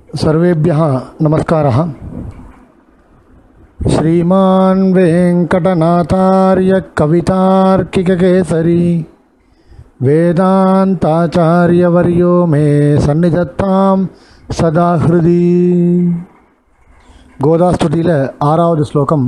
सर्वेभ्यः नमस्कारः श्रीमान् वेङ्कटनाथार्य कवितार्किककेसरी वेदान्ताचार्यवर्यो मे सन्निधत्तां सदा हृदि கோதாஸ்துதியில் ஆறாவது ஸ்லோகம்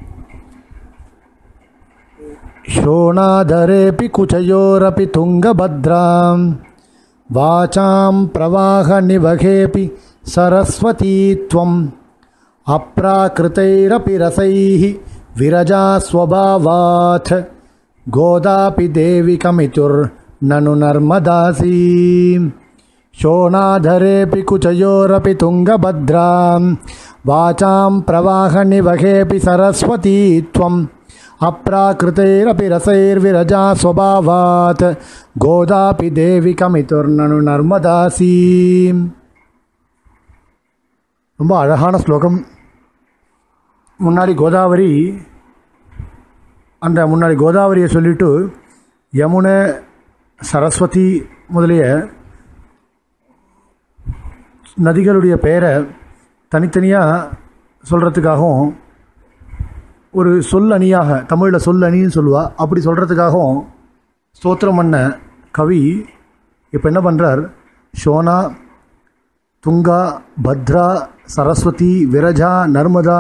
शोणाधरेऽपि कुचयोरपि तुङ्गभद्रां वाचां प्रवाहनिवहेऽपि सरस्वती त्वम् अप्राकृतैरपि रसैः विरजा स्वभावात् गोदापि देविकमितुर्ननु नर्मदासी शोणाधरेऽपि कुचयोरपि तुङ्गभद्रां वाचां प्रवाहनिवहेऽपि सरस्वती त्वम् अप्राकृतैरपि रसैर्विरजा स्वभावात् गोदापि देवि कमितुर्ननु நர்மதாசி ரொம்ப அழகான ஸ்லோகம் முன்னாடி கோதாவரி அந்த முன்னாடி கோதாவரியை சொல்லிட்டு யமுனை சரஸ்வதி முதலிய நதிகளுடைய பெயரை தனித்தனியாக சொல்கிறதுக்காகவும் ஒரு சொல் அணியாக தமிழில் சொல் அணின்னு சொல்லுவா அப்படி சொல்கிறதுக்காகவும் ஸ்தோத்திரம் பண்ண கவி இப்போ என்ன பண்ணுறார் ஷோனா துங்கா பத்ரா சரஸ்வதி விரஜா நர்மதா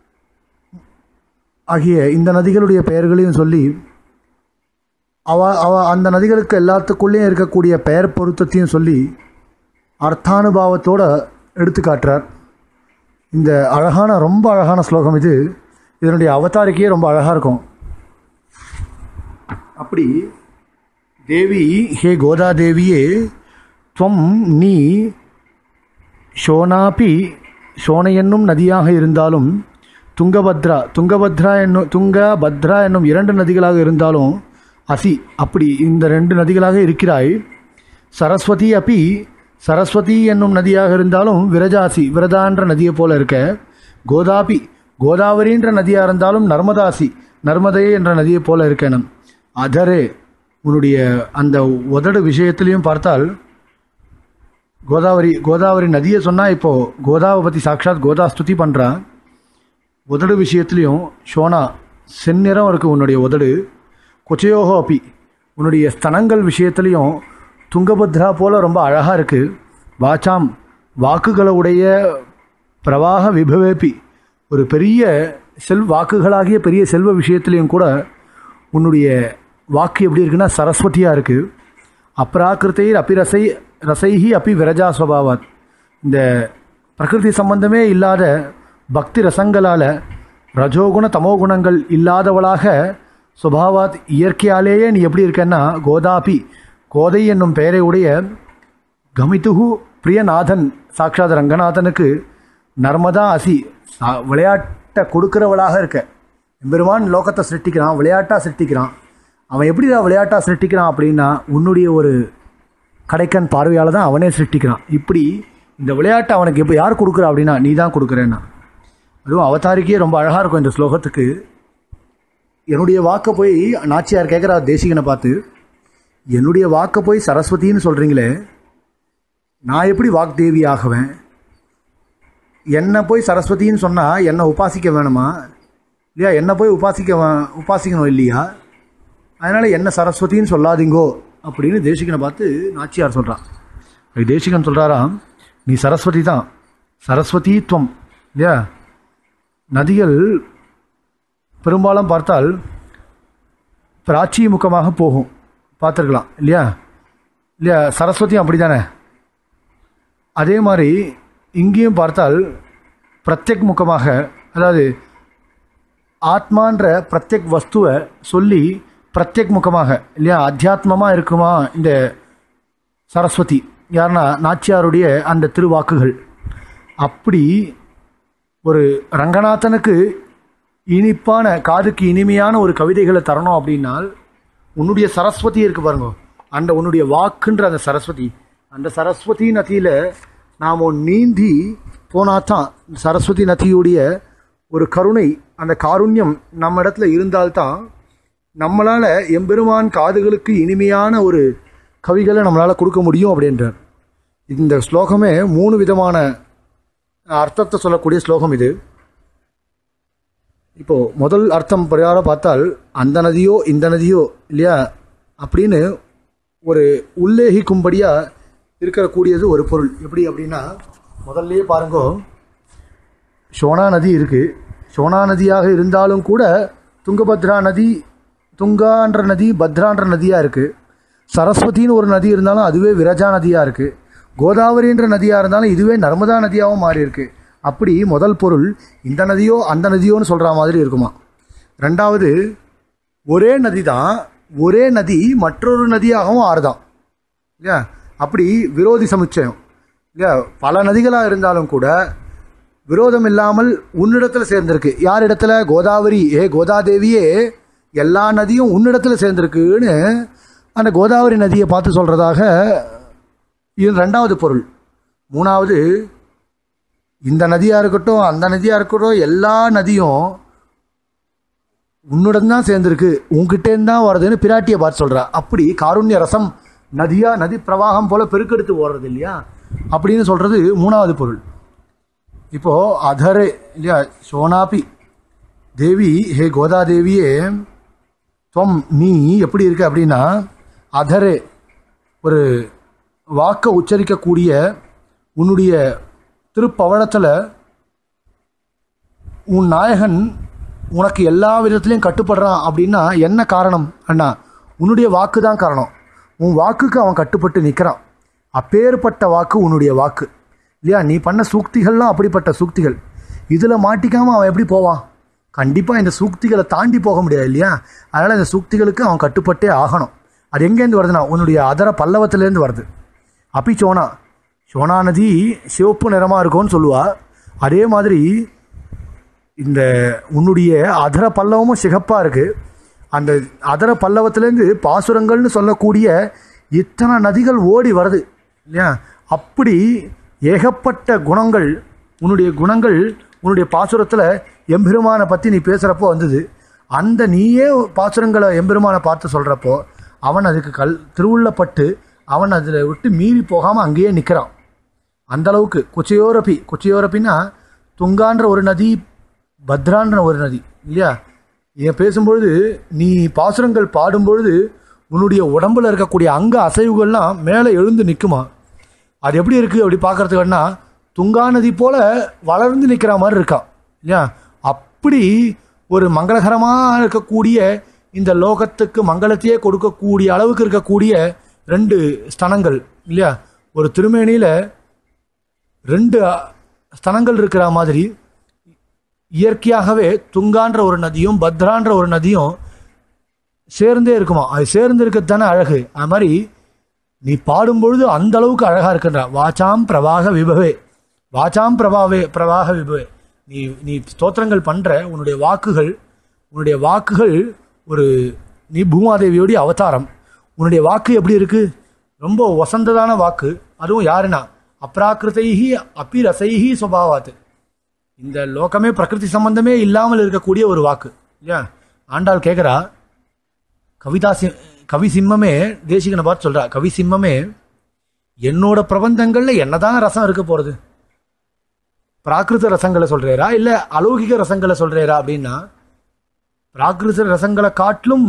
ஆகிய இந்த நதிகளுடைய பெயர்களையும் சொல்லி அவ அவ அந்த நதிகளுக்கு எல்லாத்துக்குள்ளேயும் இருக்கக்கூடிய பெயர் பொருத்தத்தையும் சொல்லி அர்த்தானுபாவத்தோடு எடுத்து காட்டுறார் இந்த அழகான ரொம்ப அழகான ஸ்லோகம் இது இதனுடைய அவதாரிக்கையே ரொம்ப அழகாக இருக்கும் அப்படி தேவி ஹே கோதா தேவியே துவம் நீ ஷோனாபி ஷோனை என்னும் நதியாக இருந்தாலும் துங்கபத்ரா துங்கபத்ரா என்னும் துங்க பத்ரா என்னும் இரண்டு நதிகளாக இருந்தாலும் அசி அப்படி இந்த ரெண்டு நதிகளாக இருக்கிறாய் சரஸ்வதி அப்பி சரஸ்வதி என்னும் நதியாக இருந்தாலும் விரஜாசி விரதான்ற நதியை போல இருக்க கோதாபி கோதாவரின்ற நதியாக இருந்தாலும் நர்மதாசி நர்மதை என்ற நதியை போல இருக்கணும் அதரே உன்னுடைய அந்த உதடு விஷயத்திலையும் பார்த்தால் கோதாவரி கோதாவரி நதியை சொன்னால் இப்போது கோதாவை பற்றி சாட்சாத் கோதா ஸ்துதி பண்ணுறா உதடு விஷயத்துலேயும் ஷோனா செந்நிறம் இருக்குது உன்னுடைய உதடு கொச்சையோகோ அப்பி உன்னுடைய ஸ்தனங்கள் விஷயத்துலேயும் துங்கபத்ரா போல் ரொம்ப அழகாக இருக்குது வாச்சாம் வாக்குகளை உடைய பிரவாக விபவேப்பி ஒரு பெரிய செல் வாக்குகளாகிய பெரிய செல்வ விஷயத்துலேயும் கூட உன்னுடைய வாக்கு எப்படி இருக்குன்னா சரஸ்வதியாக இருக்குது அப்ராக்கிருத்தைர் அப்பி ரசை ரசைஹி அப்பி விரஜா சுவாவாத் இந்த பிரகிருதி சம்பந்தமே இல்லாத பக்தி ரசங்களால் ரஜோகுண தமோகுணங்கள் இல்லாதவளாக சுபாவாத் இயற்கையாலேயே நீ எப்படி இருக்கன்னா கோதாபி கோதை என்னும் பெயரை உடைய கமிதுகு பிரியநாதன் சாட்சாத் ரங்கநாதனுக்கு நர்மதா அசி சா- விளையாட்டை கொடுக்கிறவளாக இருக்க எம்பெருமான் லோகத்தை சிருஷ்டிக்கிறான் விளையாட்டாக சிருஷ்டிக்கிறான் அவன் எப்படி விளையாட்டாக சிருஷ்டிக்கிறான் அப்படின்னா உன்னுடைய ஒரு கடைக்கன் பார்வையால் தான் அவனே சிருஷ்டிக்கிறான் இப்படி இந்த விளையாட்டை அவனுக்கு எப்போ யார் கொடுக்குறா அப்படின்னா நீ தான் கொடுக்குறேன்னா அதுவும் அவதாரிக்கே ரொம்ப அழகாக இருக்கும் இந்த ஸ்லோகத்துக்கு என்னுடைய வாக்கை போய் நாச்சியார் கேட்குறா தேசிகனை பார்த்து என்னுடைய வாக்கை போய் சரஸ்வதின்னு சொல்கிறீங்களே நான் எப்படி வாக்தேவி ஆகுவேன் என்னை போய் சரஸ்வதின்னு சொன்னால் என்னை உபாசிக்க வேணுமா இல்லையா என்னை போய் உபாசிக்க வே- உபாசிக்கணும் இல்லையா அதனால் என்ன சரஸ்வதின்னு சொல்லாதீங்கோ அப்படின்னு தேசிகனை பார்த்து நாச்சியார் சொல்கிறான் அது தேசிகன் சொல்கிறாராம் நீ சரஸ்வதி தான் சரஸ்வதி துவம் இல்லையா நதிகள் பெரும்பாலும் பார்த்தால் பிராச்சி முகமாக போகும் பார்த்துருக்கலாம் இல்லையா இல்லையா சரஸ்வதியும் அப்படி தானே அதே மாதிரி இங்கேயும் பார்த்தால் பிரத்யக் முகமாக அதாவது ஆத்மான்ற பிரத்யக் வஸ்துவை சொல்லி பிரத்யக் முகமாக இல்லையா அத்தியாத்மமாக இருக்குமா இந்த சரஸ்வதி யாருன்னா நாச்சியாருடைய அந்த திருவாக்குகள் அப்படி ஒரு ரங்கநாதனுக்கு இனிப்பான காதுக்கு இனிமையான ஒரு கவிதைகளை தரணும் அப்படின்னால் உன்னுடைய சரஸ்வதி இருக்கு பாருங்க அந்த உன்னுடைய வாக்குன்ற அந்த சரஸ்வதி அந்த சரஸ்வதி நதியில் நாம் நீந்தி போனாதான் சரஸ்வதி நதியுடைய ஒரு கருணை அந்த காருண்யம் நம்ம இடத்துல இருந்தால்தான் நம்மளால் எம்பெருமான் காதுகளுக்கு இனிமையான ஒரு கவிகளை நம்மளால் கொடுக்க முடியும் அப்படின்றார் இந்த ஸ்லோகமே மூணு விதமான அர்த்தத்தை சொல்லக்கூடிய ஸ்லோகம் இது இப்போ முதல் அர்த்தம் பிரகாரம் பார்த்தால் அந்த நதியோ இந்த நதியோ இல்லையா அப்படின்னு ஒரு உல்லேகிக்கும்படியா இருக்கக்கூடியது ஒரு பொருள் எப்படி அப்படின்னா முதல்லயே பாருங்கோ சோனா நதி இருக்கு சோனா நதியாக இருந்தாலும் கூட துங்கபத்ரா நதி துங்கான்ற நதி பத்ரான்ற நதியா இருக்கு சரஸ்வதின்னு ஒரு நதி இருந்தாலும் அதுவே விரஜா நதியா இருக்கு கோதாவரின்ற நதியா இருந்தாலும் இதுவே நர்மதா நதியாகவும் மாறி இருக்கு அப்படி முதல் பொருள் இந்த நதியோ அந்த நதியோன்னு சொல்ற மாதிரி இருக்குமா ரெண்டாவது ஒரே நதி தான் ஒரே நதி மற்றொரு நதியாகவும் ஆறுதான் இல்லையா அப்படி விரோதி சமுச்சயம் இல்லையா பல நதிகளாக இருந்தாலும் கூட விரோதம் இல்லாமல் உன்னிடத்துல சேர்ந்திருக்கு யார் இடத்துல கோதாவரி ஏ கோதாதேவியே எல்லா நதியும் உன்னிடத்துல சேர்ந்திருக்குன்னு அந்த கோதாவரி நதியை பார்த்து சொல்றதாக இது ரெண்டாவது பொருள் மூணாவது இந்த நதியா இருக்கட்டும் அந்த நதியா இருக்கட்டும் எல்லா நதியும் உன்னுடன் தான் சேர்ந்திருக்கு உன்கிட்டேருந்து தான் வருதுன்னு பிராட்டியை பார்த்து சொல்றா அப்படி காருண்ய ரசம் நதியா நதி பிரவாகம் போல பெருக்கெடுத்து ஓடுறது இல்லையா அப்படின்னு சொல்றது மூணாவது பொருள் இப்போ அதரே இல்லையா சோனாபி தேவி ஹே கோதாதேவியே துவம் நீ எப்படி இருக்க அப்படின்னா அதரே ஒரு வாக்கை உச்சரிக்கக்கூடிய உன்னுடைய திருப்பவழத்தில் உன் நாயகன் உனக்கு எல்லா விதத்துலையும் கட்டுப்படுறான் அப்படின்னா என்ன காரணம் அண்ணா உன்னுடைய வாக்கு தான் காரணம் உன் வாக்குக்கு அவன் கட்டுப்பட்டு நிற்கிறான் அப்பேற்பட்ட வாக்கு உன்னுடைய வாக்கு இல்லையா நீ பண்ண சூக்திகள்லாம் அப்படிப்பட்ட சூக்திகள் இதில் மாட்டிக்காமல் அவன் எப்படி போவான் கண்டிப்பாக இந்த சூக்திகளை தாண்டி போக முடியாது இல்லையா அதனால் இந்த சூக்திகளுக்கு அவன் கட்டுப்பட்டே ஆகணும் அது எங்கேருந்து வருதுன்னா உன்னுடைய அதர பல்லவத்திலேருந்து வருது அப்பி சோனா சோனா நதி சிவப்பு நிறமாக இருக்கும்னு சொல்லுவா அதே மாதிரி இந்த உன்னுடைய அதர பல்லவமும் சிகப்பாக இருக்குது அந்த அதர பல்லவத்திலேருந்து பாசுரங்கள்னு சொல்லக்கூடிய இத்தனை நதிகள் ஓடி வருது இல்லையா அப்படி ஏகப்பட்ட குணங்கள் உன்னுடைய குணங்கள் உன்னுடைய பாசுரத்தில் எம்பெருமானை பற்றி நீ பேசுகிறப்போ வந்தது அந்த நீயே பாசுரங்களை எம்பெருமானை பார்த்து சொல்கிறப்போ அவன் அதுக்கு கல் திருவுள்ளப்பட்டு அவன் அதில் விட்டு மீறி போகாமல் அங்கேயே நிற்கிறான் அந்த அளவுக்கு குச்சையோரப்பி குச்சையோரப்பின்னா துங்கான்ற ஒரு நதி பத்ரான்ற ஒரு நதி இல்லையா இதை பேசும்பொழுது நீ பாசுரங்கள் பாடும்பொழுது உன்னுடைய உடம்புல இருக்கக்கூடிய அங்க அசைவுகள்லாம் மேலே எழுந்து நிற்குமா அது எப்படி இருக்குது அப்படி பார்க்கறதுக்குன்னா துங்கா நதி போல வளர்ந்து நிற்கிற மாதிரி இருக்கா இல்லையா அப்படி ஒரு மங்களகரமாக இருக்கக்கூடிய இந்த லோகத்துக்கு மங்களத்தையே கொடுக்கக்கூடிய அளவுக்கு இருக்கக்கூடிய ரெண்டு ஸ்தனங்கள் இல்லையா ஒரு திருமேனியில் ரெண்டு அ- ஸ்தனங்கள் இருக்கிற மாதிரி இயற்கையாகவே துங்கான்ற ஒரு நதியும் பத்ரான்ற ஒரு நதியும் சேர்ந்தே இருக்குமா அது சேர்ந்து இருக்கிறது தானே அழகு அது மாதிரி நீ பாடும்பொழுது அந்த அளவுக்கு அழகா இருக்கின்ற வாச்சாம் பிரவாக விபவே வாச்சாம் பிரபாவே பிரவாக விபவே நீ நீ ஸ்தோத்திரங்கள் பண்ற உன்னுடைய வாக்குகள் உன்னுடைய வாக்குகள் ஒரு நீ பூமாதேவியோடைய அவதாரம் உன்னுடைய வாக்கு எப்படி இருக்கு ரொம்ப வசந்ததான வாக்கு அதுவும் யாருன்னா அப்ராக்கிருதைஹி அப்பிரசைஹி சுபாவாத்து இந்த லோகமே பிரகிருதி சம்பந்தமே இல்லாமல் இருக்கக்கூடிய ஒரு வாக்கு இல்லையா ஆண்டாள் கேட்குறா கவிதா சி கவி சிம்மமே தேசிகனை பார்த்து சொல்றா கவி சிம்மமே என்னோட பிரபந்தங்கள்ல என்னதான் ரசம் இருக்க போறது பிராகிருத ரசங்களை சொல்றேரா இல்ல அலௌகிக ரசங்களை சொல்றேரா அப்படின்னா பிராகிருத ரசங்களை காட்டிலும்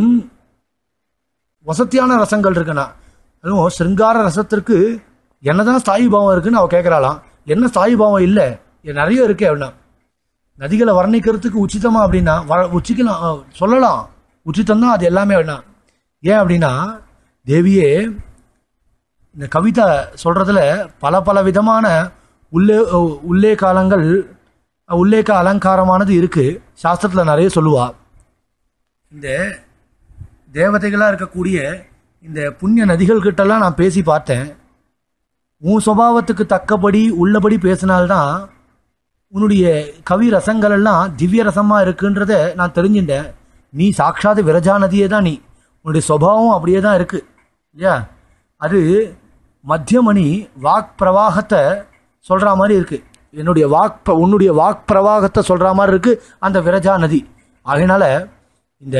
வசத்தியான ரசங்கள் இருக்குண்ணா அதுவும் சிருங்கார ரசத்திற்கு என்னதான் ஸ்தாயி பாவம் இருக்குன்னு அவ கேட்கறாளாம் என்ன ஸ்தாயி பாவம் இல்லை நிறைய இருக்கு அப்படின்னா நதிகளை வர்ணிக்கிறதுக்கு உச்சிதமா அப்படின்னா வ- உச்சிக்கலாம் அஹ், சொல்லலாம் உச்சிதம் தான் அது எல்லாமே வேணா ஏன் அப்படின்னா தேவியே இந்த கவிதை சொல்றதுல பல பல விதமான உள்ளே அஹ், உள்ளே காலங்கள் உள்ளேக்க அலங்காரமானது இருக்கு சாஸ்திரத்துல நிறைய சொல்லுவா இந்த தேவதைகளாக இருக்கக்கூடிய இந்த புண்ணிய நதிகள் கிட்டலாம் நான் பேசி பார்த்தேன் உன் சுபாவத்துக்கு தக்கபடி உள்ளபடி பேசினால்தான் உன்னுடைய கவி ரசங்கள் எல்லாம் திவ்ய ரசமா இருக்குன்றத நான் தெரிஞ்சுட்டேன் நீ சாட்சாத் விரஜா நதியே தான் நீ உன்னுடைய சுபாவம் அப்படியே தான் இருக்கு இல்லையா அது மத்தியமணி வாக் பிரவாகத்தை சொல்ற மாதிரி இருக்கு என்னுடைய வாக் ப- உன்னுடைய வாக் பிரவாகத்தை சொல்ற மாதிரி இருக்கு அந்த விரஜா நதி அதனால இந்த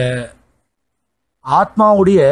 ஆத்மாவுடைய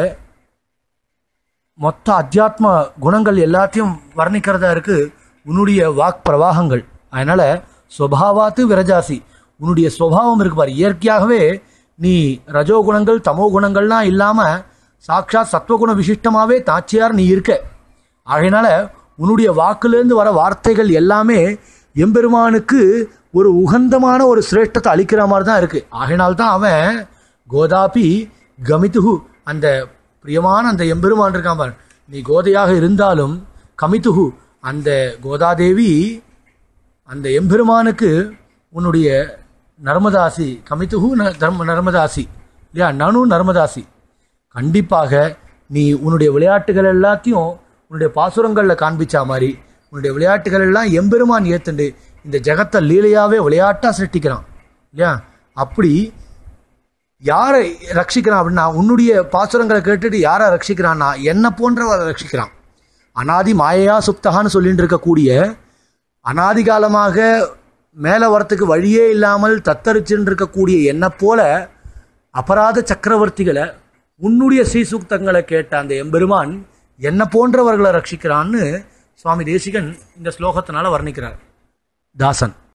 மொத்த அத்தியாத்ம குணங்கள் எல்லாத்தையும் வர்ணிக்கிறதா இருக்கு உன்னுடைய வாக் பிரவாகங்கள் அதனால ஸ்வபாவாத்து விரஜாசி உன்னுடைய சுவாவம் இருக்கு பாரு இயற்கையாகவே நீ ரஜோ குணங்கள் தமோ குணங்கள்லாம் இல்லாம சாட்சாத் சத்வகுண விசிஷ்டமாவே தாச்சியார் நீ இருக்க ஆகையினால உன்னுடைய வாக்குலேருந்து வர வார்த்தைகள் எல்லாமே எம்பெருமானுக்கு ஒரு உகந்தமான ஒரு சிரேஷ்டத்தை அளிக்கிற மாதிரி தான் இருக்கு ஆகையினால்தான் அவன் கோதாபி கமிதுகு அந்த பிரியமான அந்த எம்பெருமான் இருக்கான் பாரு நீ கோதையாக இருந்தாலும் கமிதுகு அந்த கோதாதேவி அந்த எம்பெருமானுக்கு உன்னுடைய நர்மதாசி கமித்துகு ந- தர்ம நர்மதாசி இல்லையா நனு நர்மதாசி கண்டிப்பாக நீ உன்னுடைய விளையாட்டுகள் எல்லாத்தையும் உன்னுடைய பாசுரங்களில் காண்பிச்சா மாதிரி உன்னுடைய விளையாட்டுகள் எல்லாம் எம்பெருமான் ஏத்துண்டு இந்த ஜெகத்தை லீலையாவே விளையாட்டா சிருஷ்டிக்கிறான் இல்லையா அப்படி யாரை ரட்சிக்கிறான் அப்படின்னா உன்னுடைய பாசுரங்களை கேட்டுட்டு யாரை ரட்சிக்கிறான்னா என்ன போன்றவரை ரட்சிக்கிறான் அனாதி மாயையா சுப்தகான்னு சொல்லிட்டு இருக்கக்கூடிய அனாதி காலமாக மேலே வரத்துக்கு வழியே இல்லாமல் தத்தரிச்சுட்டு இருக்கக்கூடிய என்னை போல அபராத சக்கரவர்த்திகளை உன்னுடைய ஸ்ரீசூக்தங்களை கேட்ட அந்த எம்பெருமான் என்ன போன்றவர்களை ரட்சிக்கிறான்னு சுவாமி தேசிகன் இந்த ஸ்லோகத்தினால வர்ணிக்கிறார் தாசன்